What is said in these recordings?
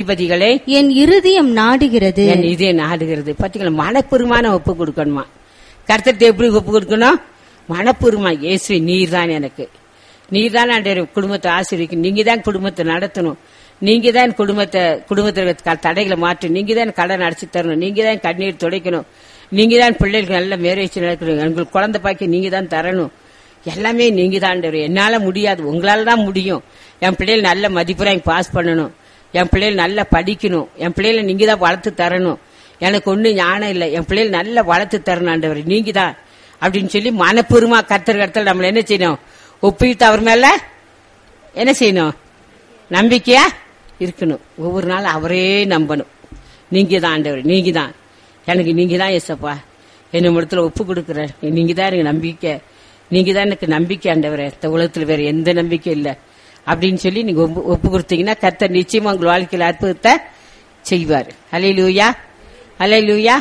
அதிபதிகளை என் இருதயம் நாடுகிறது என் இதே நாடுகிறது பாத்தீங்களா மனப்பூர்வமான ஒப்பு கொடுக்கணுமா கர்த்தர்ட்ட எப்படி ஒப்பு கொடுக்கணும் மனப்பூர்வமா இயேசு நீர் தான் எனக்கு நீர் தான் ஆண்டவரே குடும்பத்தை ஆசிரியக்கணும் நீங்க தான் குடும்பத்தை நடத்தணும் நீங்க தான் குடும்பத்தை குடும்பத்தில் க- தடைகளை மாற்றணும் நீங்க தான் கடன் அடைச்சு தரணும் நீங்க தான் கண்ணீர் துடைக்கணும் நீங்க தான் பிள்ளைகளுக்கு நல்ல மேரேஜ் நடக்கணும் எங்களுக்கு குழந்தை பாக்கி நீங்க தான் தரணும் எல்லாமே நீங்க தான் ஆண்டவரே என்னால முடியாது உங்களால தான் முடியும் என் பிள்ளைகள் நல்ல மதிப்பெல்லாம் பாஸ் பண்ணணும் என் பிள்ளைகள் நல்லா படிக்கணும் என் பிள்ளைகளை நீங்க தான் வளர்த்து தரணும் எனக்கு ஒன்றும் ஞானம் இல்லை என் பிள்ளைகள் நல்லா வளர்த்து தரணும் ஆண்டவர் நீங்க தான் அப்படின்னு சொல்லி மனப்பூர்வமா கத்தர் கடத்தல் நம்மள என்ன செய்யணும் ஒப்பிட்டு அவர் மேல என்ன செய்யணும் நம்பிக்கையா இருக்கணும் ஒவ்வொரு நாள் அவரே நம்பணும் நீங்க தான் ஆண்டவர் நீங்க தான் எனக்கு நீங்க தான் ஏசப்பா என்ன இடத்துல ஒப்பு கொடுக்குற நீங்க தான் எனக்கு நம்பிக்கை நீங்க தான் எனக்கு நம்பிக்கை ஆண்டவரே இந்த உலகத்துல வேற எந்த நம்பிக்கை இல்லை அப்படின்னு சொல்லி நீங்க ஒப்பு- ஒப்பு கொடுத்தீங்கன்னா கர்த்தர் நிச்சயமா உங்கள் வாழ்க்கையில் அற்புதத்தை செய்வார் அலை லூயா அலை லூயா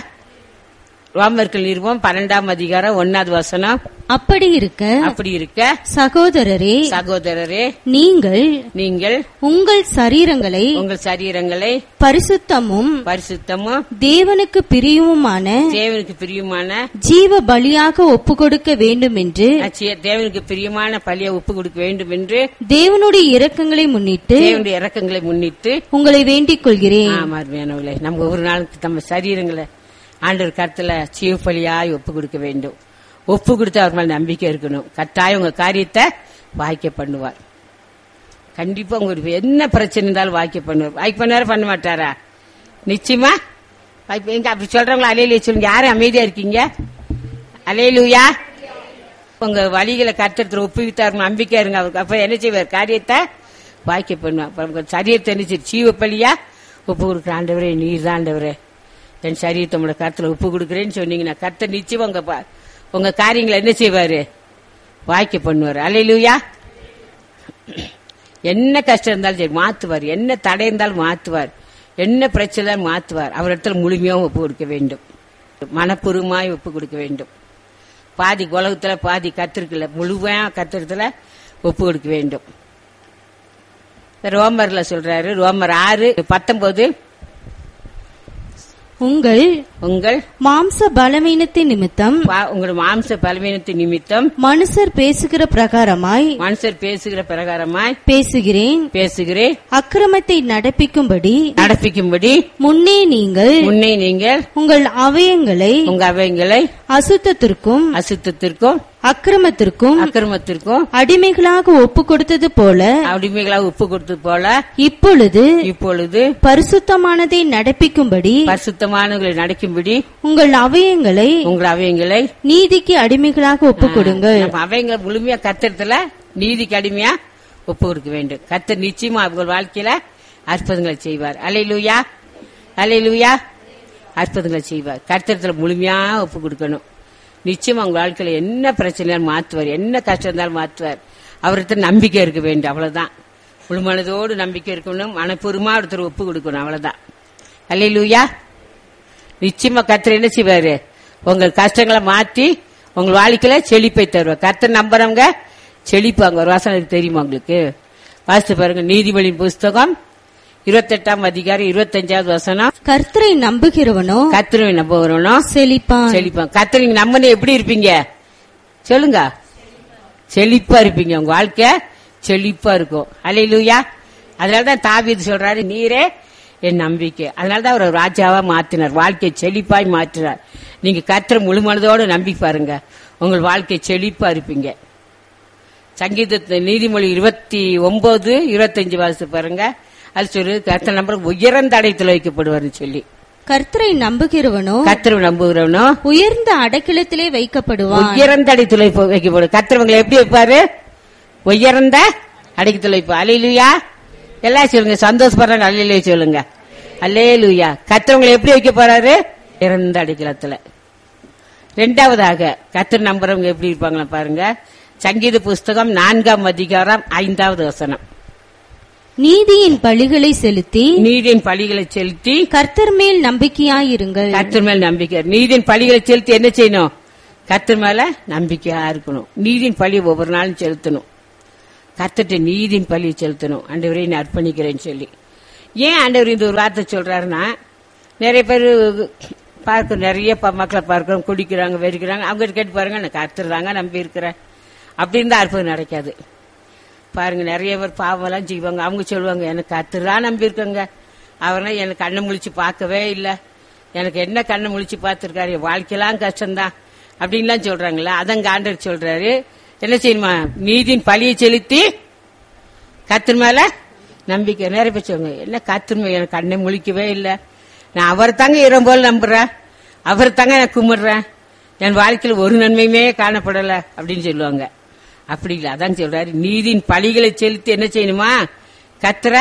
ரோமர்கள் நிறுவம் பன்னெண்டாம் அதிகாரம் ஒன்னாவது வசனம் அப்படி இருக்க அப்படி இருக்க சகோதரரே சகோதரரே நீங்கள் நீங்கள் உங்கள் சரீரங்களை உங்கள் சரீரங்களை பரிசுத்தமும் பரிசுத்தமும் தேவனுக்கு பிரியவுமான தேவனுக்கு பிரியமான ஜீவ பலியாக ஒப்புக்கொடுக்க வேண்டும் என்று அச்சிய- தேவனுக்கு பிரியமான பழிய ஒப்பு கொடுக்க வேண்டும் என்று தேவனுடைய இரக்கங்களை முன்னிட்டு தேவனுடைய இறக்கங்களை முன்னிட்டு உங்களை வேண்டிக் கொள்கிறேன் ஆமா அருமையானவர்களே நம்ம ஒவ்வொரு நாளுக்கு நம்ம சரீரங்களை ஆண்டவர் கருத்துல சீவப்பலியாய் ஒப்பு கொடுக்க வேண்டும் ஒப்பு கொடுத்து அவர் மேல நம்பிக்கை இருக்கணும் கட்டாயம் உங்க காரியத்தை வாய்க்க பண்ணுவார் கண்டிப்பா உங்களுக்கு என்ன பிரச்சனை இருந்தாலும் வாய்க்க பண்ணுவார் வாய்க்க பண்ணுவாரா பண்ண மாட்டாரா நிச்சயமா வாய்ப்பு எங்க அப்படி சொல்றவங்களா அலையிலே சொல்லுங்க யாரும் அமைதியா இருக்கீங்க அலையிலுயா உங்க வழிகளை கட்டத்துல ஒப்புவித்தார் நம்பிக்கையா இருங்க அவருக்கு அப்ப என்ன செய்வார் காரியத்தை வாய்க்க பண்ணுவார் அப்ப உங்க சரீரத்தை என்ன செய்ய சீவப்பலியா ஒப்பு கொடுக்குற ஆண்டவரே நீர் தான் ஆண்டவரே என் சரீரத்தை உங்களோட கருத்துல ஒப்பு கொடுக்குறேன்னு சொன்னீங்கன்னா கர்த்தர் நிச்சயம் உங்க பா- உங்க காரியங்களை என்ன செய்வாரு வாய்க்க பண்ணுவார் அலையிலுயா என்ன கஷ்டம் இருந்தாலும் சரி மாத்துவார் என்ன தடை இருந்தாலும் மாத்துவார் என்ன பிரச்சனை இருந்தாலும் மாத்துவார் அவர் இடத்துல முழுமையாக ஒப்பு கொடுக்க வேண்டும் மனப்பூர்வமாய் ஒப்பு கொடுக்க வேண்டும் பாதி உலகத்துல பாதி கத்திருக்கல முழுமையா கத்திரத்துல ஒப்பு கொடுக்க வேண்டும் ரோமர்ல சொல்றாரு ரோமர் ஆறு பத்தொன்பது உங்கள் உங்கள் மாம்ச பலவீனத்தின் நிமித்தம் பா- உங்கள் மாம்ச பலவீனத்தின் நிமித்தம் மனுஷர் பேசுகிற பிரகாரமாய் மனுஷர் பேசுகிற பிரகாரமாய் பேசுகிறேன் பேசுகிறேன் அக்கிரமத்தை நடப்பிக்கும்படி நடப்பிக்கும்படி முன்னே நீங்கள் முன்னே நீங்கள் உங்கள் அவயங்களை உங்க அவைங்களை அசுத்தத்திற்கும் அசுத்தத்திற்கும் அக்கிரமத்திற்கும் அக்கிரமத்திற்கும் அடிமைகளாக ஒப்பு கொடுத்தது போல அடிமைகளாக உப்பு கொடுத்தது போல இப்பொழுது இப்பொழுது பரிசுத்தமானதை நடப்பிக்கும்படி பரிசுத்தமானவர்களை நடக்கும்படி உங்கள் அவயங்களை உங்கள் அவைங்களை நீதிக்கு அடிமைகளாக ஒப்பு கொடுங்கள் நம்ம அவைங்களை முழுமையா கத்திரத்துல நீதிக்கு அடிமையா ஒப்பு கொடுக்க வேண்டும் கத்தர் நிச்சயமா அவங்க வாழ்க்கையில அற்புதங்களை செய்வார் அலையிலுயா அலையிலுயா அற்புதங்களை செய்வார் கத்திரத்துல முழுமையா ஒப்பு கொடுக்கணும் நிச்சயமா உங்க வாழ்க்கையில என்ன பிரச்சனையாலும் மாத்துவார் என்ன கஷ்டம் இருந்தாலும் மாத்துவார் அவர்கிட்ட நம்பிக்கை இருக்க வேண்டும் அவ்வளவுதான் முழு மனதோடு நம்பிக்கை இருக்கணும் மனப்பூர்வமா ஒருத்தர் ஒப்பு கொடுக்கணும் அவ்வளவுதான் அல்லையிலுயா நிச்சயமா கர்த்தர் என்ன செய்வாரு உங்கள் கஷ்டங்களை மாற்றி உங்கள் வாழ்க்கையில செழிப்பை தருவார் கர்த்தர் நம்புறவங்க செழிப்பாங்க ஒரு வாசனை தெரியுமா உங்களுக்கு வாசித்து பாருங்க நீதிபதியின் புஸ்தகம் இருபத்தெட்டாம் அதிகாரம் இருபத்தஞ்சாவது வசனம் கர்த்தரை நம்புகிறவனோ கத்திரவை நம்புகிறவனும் செழிப்பான் செழிப்பான் கத்திர நீங்க நம்பின எப்படி இருப்பீங்க சொல்லுங்க செழிப்பா இருப்பீங்க உங்க வாழ்க்கை செழிப்பா இருக்கும் அலையிலுயா அதனாலதான் தாவீது சொல்றாரு நீரே என் நம்பிக்கை அதனாலதான் அவர் ராஜாவா மாத்தினார் வாழ்க்கையை செழிப்பாய் மாற்றினார் நீங்க கத்திர முழு மனதோட நம்பி பாருங்க உங்கள் வாழ்க்கை செழிப்பா இருப்பீங்க சங்கீத நீதிமொழி இருபத்தி ஒன்பது இருபத்தஞ்சு வாசித்து பாருங்க அது சொல்லு கர்த்தர் நம்பர் உயர்ந்த அடைத்துல வைக்கப்படுவார்னு சொல்லி கர்த்தரை நம்புகிறவனோ கத்திர நம்புகிறவனும் உயர்ந்த அடைக்கலத்திலே வைக்கப்படுவான் உயர்ந்த அடித்துளை வைக்கப்படும் கத்திரவங்களை எப்படி வைப்பாரு உயர்ந்த அடிக்கத்துல வைப்பு அலையிலுயா எல்லாம் சொல்லுங்க சந்தோஷப்படுறாங்க அல்லையிலே சொல்லுங்க அல்லேலுயா கத்திரவங்களை எப்படி வைக்க போறாரு இறந்த அடிக்கலத்துல ரெண்டாவதாக கத்திர நம்புறவங்க எப்படி இருப்பாங்களா பாருங்க சங்கீத புஸ்தகம் நான்காம் அதிகாரம் ஐந்தாவது வசனம் நீதியின் பழிகளை செலுத்தி நீதியின் பழிகளை செலுத்தி கர்த்தர் மேல் நம்பிக்கையாயிருங்கள் கர்த்தர் மேல நம்பிக்கை நீதியின் பழிகளை செலுத்தி என்ன செய்யணும் கர்த்தர் மேல நம்பிக்கையா இருக்கணும் நீதியின் பழி ஒவ்வொரு நாளும் செலுத்தணும் கர்த்தர்ட்ட நீதியின் பழி செலுத்தணும் ஆண்டவரே நான் அர்ப்பணிக்கிறேன்னு சொல்லி ஏன் ஆண்டவர் இந்த ஒரு வார்த்தை சொல்றாருன்னா நிறைய பேர் பார்க்க நிறைய ப- மக்களை பார்க்கிறோம் குடிக்கிறாங்க வெறிக்கிறாங்க அவங்க கேட்டு பாருங்க நான் கத்துறாங்க நம்பி இருக்கிறேன் அப்படின்னு தான் அற்புதம் நடக்காது பாருங்க நிறைய பேர் பாவம்லாம் செய்வாங்க அவங்க சொல்லுவாங்க எனக்கு கத்துதான் நம்பி இருக்கங்க அவர்னா எனக்கு கண்ணை முழிச்சு பார்க்கவே இல்லை எனக்கு என்ன கண்ணை முழிச்சு பார்த்துருக்காரு என் வாழ்க்கையெல்லாம் கஷ்டம்தான் அப்படின்லாம் சொல்றாங்களா அதங்க ஆண்டவர் சொல்றாரு என்ன செய்யணுமா நீதியின் பழியை செலுத்தி கத்திர மேல நம்பிக்கை நிறைய பேர் சொல்லுங்க என்ன கத்திர எனக்கு கண்ணை முழிக்கவே இல்லை நான் அவர் தாங்க இரம் போல நம்புறேன் அவர் தாங்க நான் கும்பிடுறேன் என் வாழ்க்கையில் ஒரு நன்மையுமே காணப்படல அப்படின்னு சொல்லுவாங்க அப்படி இல்லை அதான் சொல்றாரு நீதியின் பழிகளை செலுத்தி என்ன செய்யணுமா கத்துற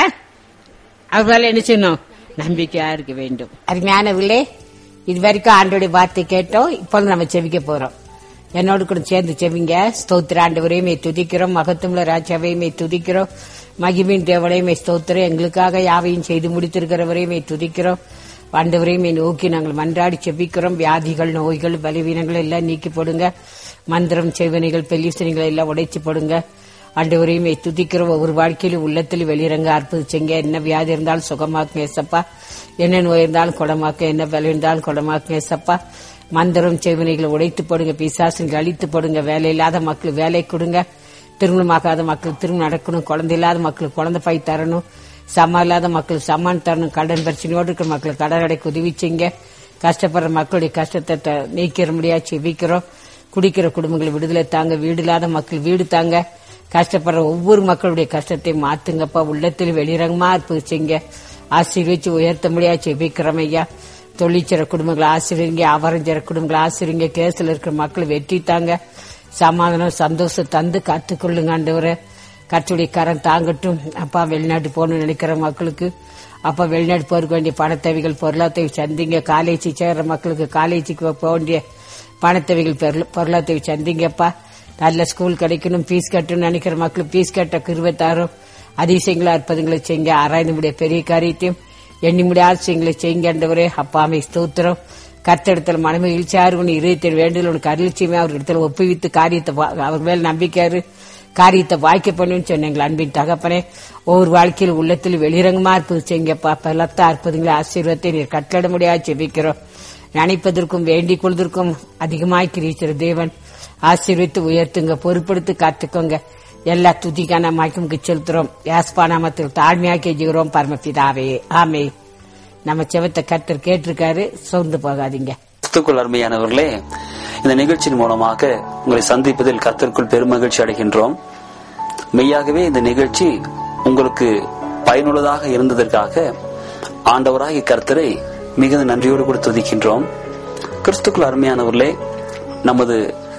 அவரால் என்ன செய்யணும் நம்பிக்கையா இருக்க வேண்டும் அருமையானவர்களே இது வரைக்கும் ஆண்டோடைய வார்த்தை கேட்டோம் இப்போது நம்ம செவிக்க போறோம் என்னோடு கூட சேர்ந்து செவிங்க ஸ்தோத்திர ஆண்டவரையுமே துதிக்கிறோம் மகத்துவ ராஜாவையுமே துதிக்கிறோம் மகிமின் தேவனையுமே ஸ்தோத்திரம் எங்களுக்காக யாவையும் செய்து முடித்திருக்கிறவரையுமே துதிக்கிறோம் ஆண்டவரையுமே நோக்கி நாங்கள் மன்றாடி செபிக்கிறோம் வியாதிகள் நோய்கள் பலவீனங்கள் எல்லாம் நீக்கி போடுங்க மந்திரம் செவனிகள் பெல்லிசனிகள் எல்லாம் உடைச்சு போடுங்க ஆண்டவரையுமே துதிக்கிறோம் ஒவ்வொரு வாழ்க்கையிலும் உள்ளத்தில் வெளியிறங்க அற்புதிச்சங்க என்ன வியாதி இருந்தாலும் சுகமாக்குங்க ஏசப்பா என்ன நோய் இருந்தாலும் குணமாக்க என்ன பலம் இருந்தாலும் குணமாக்குங்க ஏசப்பா மந்திரம் செவனிகளை உடைத்து போடுங்க பிசாசுகள் அழித்து போடுங்க வேலை இல்லாத மக்கள் வேலை கொடுங்க திருமணமாகாத மக்கள் திருமணம் நடக்கணும் குழந்தை இல்லாத மக்களுக்கு குழந்தை பை தரணும் சமம் இல்லாத மக்கள் சமான் தரணும் கடன் பிரச்சனையோடு இருக்கிற மக்கள் கடன் அடைக்க உதவி செய்யுங்க கஷ்டப்படுற மக்களுடைய கஷ்டத்தை த- நீக்கிற முடியாது செவிக்கிறோம் குடிக்கிற குடும்பங்களை விடுதலை தாங்க வீடு இல்லாத மக்கள் வீடு தாங்க கஷ்டப்படுற ஒவ்வொரு மக்களுடைய கஷ்டத்தை மாத்துங்கப்பா உள்ளத்தில் வெளிரங்கமா இருப்பிச்சிங்க ஆசீர்வச்சு உயர்த்த முடியாது செபிக்கிறோம் ஐயா தொழிற்சிற குடும்பங்களை ஆசிரியங்க அவரஞ்சிற குடும்பங்களை ஆசிரியங்க கேஸ்ல இருக்கிற மக்களை வெற்றி தாங்க சமாதானம் சந்தோஷம் தந்து காத்துக்கொள்ளுங்க ஆண்டவரை கற்றுடைய கரம் தாங்கட்டும் அப்பா வெளிநாட்டு போகணும்னு நினைக்கிற மக்களுக்கு அப்பா வெளிநாட்டு போறதுக்கு வேண்டிய பணத்தேவைகள் பொருளாதார சந்திங்க காலேஜ் சேர்ற மக்களுக்கு காலேஜுக்கு போக வேண்டிய பணத்தேவைகள் பொருள்- பொருளாதார சந்திங்கப்பா நல்ல ஸ்கூல் கிடைக்கணும் ஃபீஸ் கட்டணும்னு நினைக்கிற மக்களுக்கு ஃபீஸ் கட்ட கிருபத்தாரும் அதிசயங்களா இருப்பதுங்களை செய்யுங்க ஆராய்ந்து முடிய பெரிய காரியத்தையும் எண்ணி முடியாத விஷயங்களை செய்யுங்க ஆண்டவரே அப்பாமை ஸ்தோத்திரம் கத்தெடுத்தல் மனமை இழிச்சாரு உன் இருதயத்தில் வேண்டுதல் உனக்கு அருளிச்சியுமே அவர் இடத்துல ஒப்புவித்து காரியத்தை வா- அவர் மேல் நம்பிக்கையாரு காரியத்தை வாய்க்க பண்ணுன்னு சொன்னீங்களா அன்பின் தகப்பனே ஒவ்வொரு வாழ்க்கையில் உள்ளத்தில் வெளிரங்கமா இருப்பது செய்யுங்கப்பா பலத்த அற்புதங்களை ஆசீர்வாதத்தை நீர் கட்டளை முடியாது செபிக்கிறோம் நினைப்பதற்கும் வேண்டிக் கொள்வதற்கும் அதிகமாய் கிரீச்சிற தேவன் ஆசீர்வித்து உயர்த்துங்க பொறுப்படுத்தி காத்துக்கோங்க எல்லா துதிக்கான மாய்க்கும் செலுத்துறோம் யாஸ்பா நாமத்தில் தாழ்மையாக கெஞ்சுகிறோம் பரமபிதாவே ஆமே நம்ம செவத்தை கர்த்தர் கேட்டிருக்காரு சோர்ந்து போகாதீங்க கிறிஸ்துக்குள் அருமையானவர்களே இந்த நிகழ்ச்சியின் மூலமாக உங்களை சந்திப்பதில் கர்த்தருக்குள் பெருமகிழ்ச்சி அடைகின்றோம் மெய்யாகவே இந்த நிகழ்ச்சி உங்களுக்கு பயனுள்ளதாக இருந்ததற்காக ஆண்டவராகிய கர்த்தரை மிகுந்த நன்றியோடு கூட துதிக்கின்றோம் கிறிஸ்துக்குள் அருமையானவர்களே நமது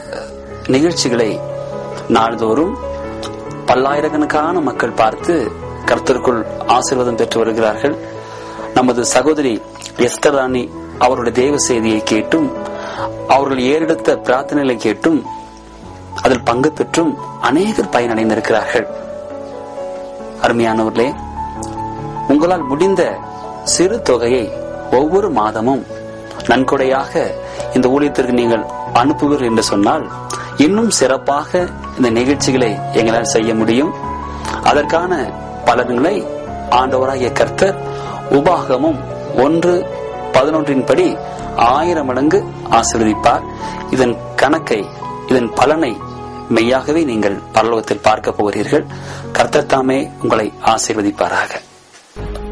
நிகழ்ச்சிகளை நாள்தோறும் பல்லாயிரக்கணக்கான மக்கள் பார்த்து கர்த்தருக்குள் ஆசீர்வாதம் பெற்று வருகிறார்கள் நமது சகோதரி எஸ்தர் ராணி அவருடைய தேவ செய்தியை கேட்டும் அவர்கள் ஏறெடுத்த பிரார்த்தனைகளை கேட்டும் அதில் பங்கு பெற்றும் அநேகர் பயனடைந்திருக்கிறார்கள் அருமையானவர்களே உங்களால் முடிந்த சிறு தொகையை ஒவ்வொரு மாதமும் நன்கொடையாக இந்த ஊழியத்திற்கு நீங்கள் அனுப்புவீர்கள் என்று சொன்னால் இன்னும் சிறப்பாக இந்த நிகழ்ச்சிகளை எங்களால் செய்ய முடியும் அதற்கான பலன்களை ஆண்டவராகிய கர்த்தர் உபாகமும் ஒன்று பதினொன்றின் படி ஆயிரம் மடங்கு ஆசீர்வதிப்பார் இதன் கணக்கை இதன் பலனை மெய்யாகவே நீங்கள் பரலோகத்தில் பார்க்க போகிறீர்கள் கர்த்தர் தாமே உங்களை ஆசீர்வதிப்பாராக